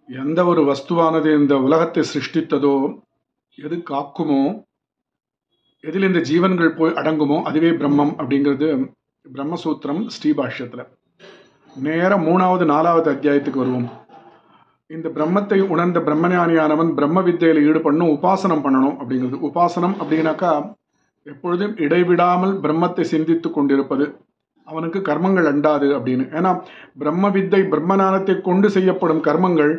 எந்த ஒரு வஸ்துவானது இந்த உலகத்தை சிருஷ்டித்ததோ எது காக்குமோ எதில் இந்த ஜீவன்கள் போய் அடங்குமோ அதுவே பிரம்மம் அப்படிங்கிறது பிரம்மசூத்திரம் ஸ்ரீபாஷ்யத்தில் நேர மூணாவது நாலாவது அத்தியாயத்துக்கு வருவோம் இந்த பிரம்மத்தை உணர்ந்த பிரம்மஞானியானவன் பிரம்ம வித்தையில் ஈடுபடணும் உபாசனம் பண்ணணும் அப்படிங்கிறது உபாசனம் அப்படின்னாக்கா எப்பொழுதும் இடைவிடாமல் பிரம்மத்தை சிந்தித்து கொண்டிருப்பது அவனுக்கு கர்மங்கள் அண்டாது அப்படின்னு ஏன்னா பிரம்ம வித்தை பிரம்மஞானத்தை கொண்டு செய்யப்படும் கர்மங்கள்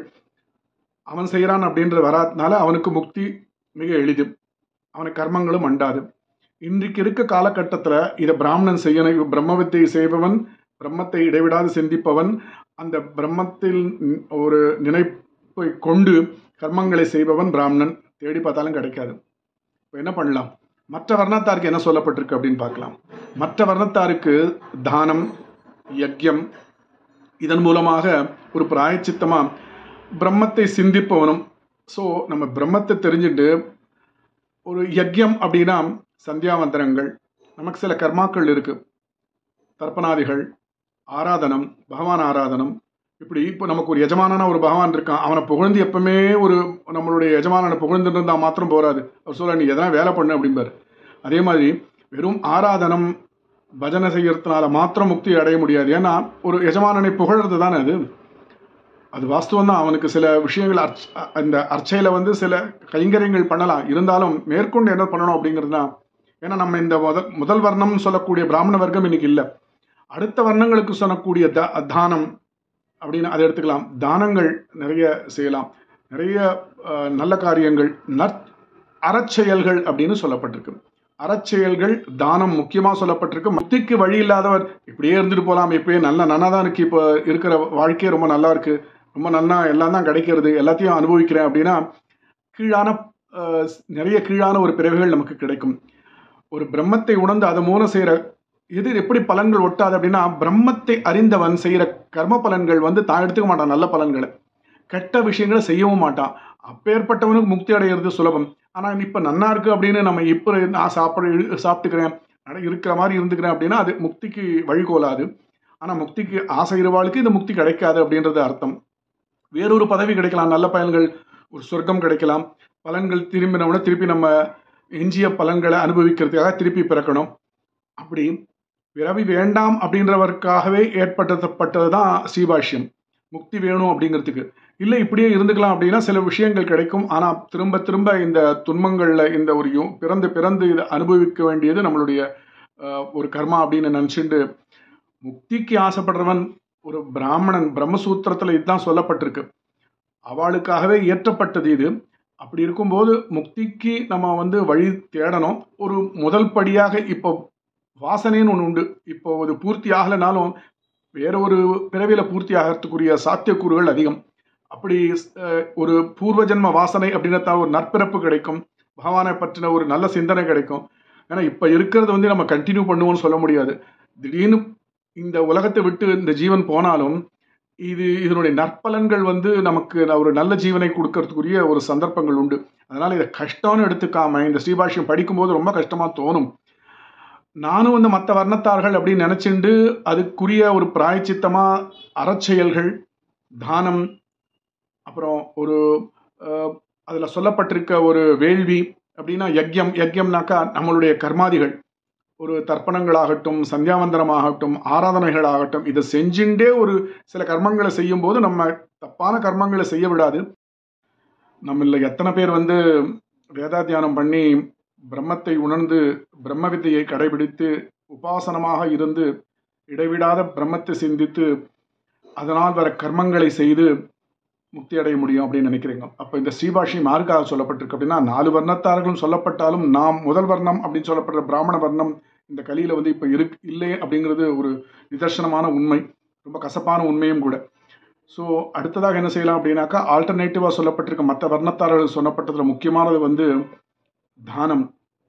அவன் செய்கிறான் அப்படின்றது வராதனால அவனுக்கு முக்தி மிக எளிது அவனுக்கு கர்மங்களும் அண்டாது இன்றைக்கு இருக்க காலகட்டத்தில் இதை பிராமணன் செய்யணும் பிரம்ம வித்தை செய்பவன் பிரம்மத்தை இடைவிடாது சிந்திப்பவன் அந்த பிரம்மத்தில் ஒரு நினைப்பை கொண்டு கர்மங்களை செய்பவன் பிராமணன் தேடி பார்த்தாலும் கிடைக்காது இப்போ என்ன பண்ணலாம் மற்ற வர்ணத்தாருக்கு என்ன சொல்லப்பட்டிருக்கு அப்படின்னு பார்க்கலாம் மற்ற வர்ணத்தாருக்கு தானம் யக்யம் இதன் மூலமாக ஒரு பிராயச்சித்தமாக பிரம்மத்தை சிந்திப்பவனும் ஸோ நம்ம பிரம்மத்தை தெரிஞ்சுட்டு ஒரு யக்யம் அப்படின்னா சந்தியாவந்தனங்கள் நமக்கு சில கர்மாக்கள் இருக்குது தர்ப்பணாதிகள் ஆராதனம் பகவான் ஆராதனம் இப்படி இப்போ நமக்கு ஒரு எஜமானனா ஒரு பகவான் இருக்கான் அவனை புகழ்ந்து எப்பவுமே ஒரு நம்மளுடைய எஜமானனை புகழ்ந்துட்டு இருந்தால் மாத்திரம் போராது அவர் சொல்ல நீ எதனா வேலை பண்ணு அப்படிம்பார் அதே மாதிரி வெறும் ஆராதனம் பஜனை செய்யறதுனால மாத்திரம் முக்தி அடைய முடியாது ஏன்னா ஒரு எஜமானனை புகழறது தானே அது அது வாஸ்தவம் தான் அவனுக்கு சில விஷயங்கள் அர்ச் அந்த அர்ச்சையில் வந்து சில கைங்கரியங்கள் பண்ணலாம் இருந்தாலும் மேற்கொண்டு என்ன பண்ணணும் அப்படிங்கிறது தான் ஏன்னா நம்ம இந்த முதல் முதல் வர்ணம்னு சொல்லக்கூடிய பிராமண வர்க்கம் இன்னைக்கு இல்லை அடுத்த வர்ணங்களுக்கு சொல்லக்கூடிய த தானம் அப்படின்னு அதை எடுத்துக்கலாம் தானங்கள் நிறைய செய்யலாம் நிறைய நல்ல காரியங்கள் நற் அறச்செயல்கள் அப்படின்னு சொல்லப்பட்டிருக்கு அறச்செயல்கள் தானம் முக்கியமாக சொல்லப்பட்டிருக்கு முக்திக்கு வழி இல்லாதவர் இப்படியே இருந்துட்டு போகலாம் இப்படியே நல்ல நன்னா தான் இருக்கு இப்போ இருக்கிற வாழ்க்கையே ரொம்ப நல்லா இருக்கு ரொம்ப நல்லா எல்லாம் தான் கிடைக்கிறது எல்லாத்தையும் அனுபவிக்கிறேன் அப்படின்னா கீழான நிறைய கீழான ஒரு பிறவிகள் நமக்கு கிடைக்கும் ஒரு பிரம்மத்தை உணர்ந்து அதை மூலம் செய்கிற இது எப்படி பலன்கள் ஒட்டாது அப்படின்னா பிரம்மத்தை அறிந்தவன் செய்கிற கர்ம பலன்கள் வந்து தான் எடுத்துக்க மாட்டான் நல்ல பலன்களை கெட்ட விஷயங்களை செய்யவும் மாட்டான் அப்பேற்பட்டவனுக்கு முக்தி அடைகிறது சுலபம் ஆனால் இப்போ நன்னா இருக்கு அப்படின்னு நம்ம இப்போ நான் சாப்பிட சாப்பிட்டுக்கிறேன் இருக்கிற மாதிரி இருந்துக்கிறேன் அப்படின்னா அது முக்திக்கு வழிகோலாது ஆனால் முக்திக்கு ஆசை இருவாளுக்கு இது முக்தி கிடைக்காது அப்படின்றது அர்த்தம் வேறொரு பதவி கிடைக்கலாம் நல்ல பயன்கள் ஒரு சொர்க்கம் கிடைக்கலாம் பலன்கள் திரும்பினவுடனே திருப்பி நம்ம எஞ்சிய பலன்களை அனுபவிக்கிறதுக்காக திருப்பி பிறக்கணும் அப்படி பிறவி வேண்டாம் அப்படின்றவருக்காகவே ஏற்படுத்தப்பட்டது தான் ஸ்ரீபாஷ்யம் முக்தி வேணும் அப்படிங்கிறதுக்கு இல்லை இப்படியே இருந்துக்கலாம் அப்படின்னா சில விஷயங்கள் கிடைக்கும் ஆனால் திரும்ப திரும்ப இந்த துன்பங்களில் இந்த ஒரு பிறந்து பிறந்து இதை அனுபவிக்க வேண்டியது நம்மளுடைய ஒரு கர்மா அப்படின்னு நினச்சிட்டு முக்திக்கு ஆசைப்படுறவன் ஒரு பிராமணன் பிரம்மசூத்திரத்தில் இதுதான் சொல்லப்பட்டிருக்கு அவளுக்காகவே இயற்றப்பட்டது இது அப்படி இருக்கும்போது முக்திக்கு நம்ம வந்து வழி தேடணும் ஒரு முதல் படியாக இப்போ வாசனைன்னு ஒன்று உண்டு இப்போ அது பூர்த்தி ஆகலைனாலும் வேற ஒரு பிறவியில் பூர்த்தி ஆகிறதுக்குரிய சாத்தியக்கூறுகள் அதிகம் அப்படி ஒரு பூர்வ ஜென்ம வாசனை அப்படின்றத ஒரு நற்பிறப்பு கிடைக்கும் பகவானை பற்றின ஒரு நல்ல சிந்தனை கிடைக்கும் ஏன்னா இப்போ இருக்கிறது வந்து நம்ம கண்டினியூ பண்ணுவோம்னு சொல்ல முடியாது திடீர்னு இந்த உலகத்தை விட்டு இந்த ஜீவன் போனாலும் இது இதனுடைய நற்பலன்கள் வந்து நமக்கு ஒரு நல்ல ஜீவனை கொடுக்கறதுக்குரிய ஒரு சந்தர்ப்பங்கள் உண்டு அதனால் இதை கஷ்டம்னு எடுத்துக்காம இந்த ஸ்ரீபாஷ்யம் படிக்கும்போது ரொம்ப கஷ்டமாக தோணும் நானும் வந்து மற்ற வர்ணத்தார்கள் அப்படின்னு நினச்சிண்டு அதுக்குரிய ஒரு பிராயச்சித்தமாக அறச்செயல்கள் தானம் அப்புறம் ஒரு அதில் சொல்லப்பட்டிருக்க ஒரு வேள்வி அப்படின்னா யக்யம் யக்யம்னாக்கா நம்மளுடைய கர்மாதிகள் ஒரு தர்ப்பணங்களாகட்டும் சந்தியாவந்தனமாகட்டும் ஆராதனைகளாகட்டும் இதை செஞ்சுட்டே ஒரு சில கர்மங்களை செய்யும்போது நம்ம தப்பான கர்மங்களை செய்ய விடாது நம்மள எத்தனை பேர் வந்து வேதாத்தியானம் பண்ணி பிரம்மத்தை உணர்ந்து பிரம்ம வித்தையை கடைபிடித்து உபாசனமாக இருந்து இடைவிடாத பிரம்மத்தை சிந்தித்து அதனால் வர கர்மங்களை செய்து முக்தி அடைய முடியும் அப்படின்னு நினைக்கிறீங்க அப்போ இந்த ஸ்ரீபாஷி மார்க்காக சொல்லப்பட்டிருக்கு அப்படின்னா நாலு வர்ணத்தார்களும் சொல்லப்பட்டாலும் நாம் முதல் வர்ணம் அப்படின்னு சொல்லப்படுற பிராமண வர்ணம் இந்த கலியில் வந்து இப்போ இருக்கு இல்லை அப்படிங்கிறது ஒரு நிதர்சனமான உண்மை ரொம்ப கசப்பான உண்மையும் கூட ஸோ அடுத்ததாக என்ன செய்யலாம் அப்படின்னாக்கா ஆல்டர்னேட்டிவாக சொல்லப்பட்டிருக்க மற்ற வர்ணத்தார்கள் சொல்லப்பட்டதில் முக்கியமானது வந்து தானம்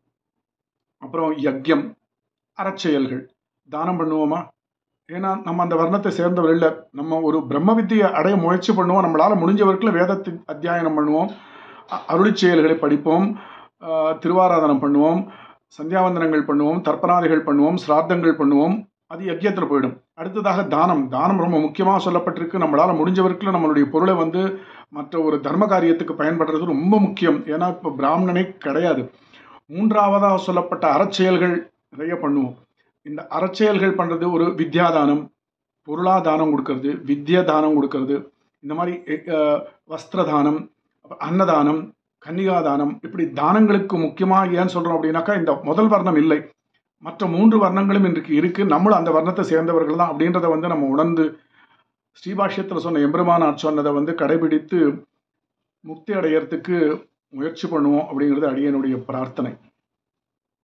அப்புறம் யக்யம் அறச்செயல்கள் தானம் பண்ணுவோமா ஏன்னா நம்ம அந்த வர்ணத்தை சேர்ந்தவர் இல்லை நம்ம ஒரு பிரம்ம வித்தியை அடைய முயற்சி பண்ணுவோம் நம்மளால் முடிஞ்ச வரைக்கும் வேதத்தை அத்தியாயனம் பண்ணுவோம் அருளி செயல்களை படிப்போம் திருவாராதனம் பண்ணுவோம் சந்தியாவந்தனங்கள் பண்ணுவோம் தர்ப்பணாதிகள் பண்ணுவோம் சிரார்த்தங்கள் பண்ணுவோம் அது யஜ்யத்தில் போயிடும் அடுத்ததாக தானம் தானம் ரொம்ப முக்கியமாக சொல்லப்பட்டிருக்கு நம்மளால் முடிஞ்ச வரைக்கும் நம்மளுடைய பொருளை வந்து மற்ற ஒரு தர்ம காரியத்துக்கு பயன்படுறது ரொம்ப முக்கியம் ஏன்னா இப்போ பிராமணனே கிடையாது மூன்றாவதாக சொல்லப்பட்ட அறச்செயல்கள் நிறைய பண்ணுவோம் இந்த அறச்செயல்கள் பண்ணுறது ஒரு வித்யாதானம் பொருளாதானம் கொடுக்கறது வித்யா தானம் கொடுக்கறது இந்த மாதிரி அஹ், வஸ்திர தானம் அப்புறம் அன்னதானம் கன்னிகாதானம் இப்படி தானங்களுக்கு முக்கியமாக ஏன் சொல்கிறோம் அப்படின்னாக்கா இந்த முதல் வர்ணம் இல்லை மற்ற மூன்று வர்ணங்களும் இன்றைக்கு இருக்கு நம்மளும் அந்த வர்ணத்தை சேர்ந்தவர்கள் தான் அப்படின்றத வந்து நம்ம உணர்ந்து ஸ்ரீபாஷ்யத்தில் சொன்ன எம்பெருமானார் சொன்னதை வந்து கடைபிடித்து முக்தி அடையறதுக்கு முயற்சி பண்ணுவோம் அப்படிங்கிறது அடியனுடைய பிரார்த்தனை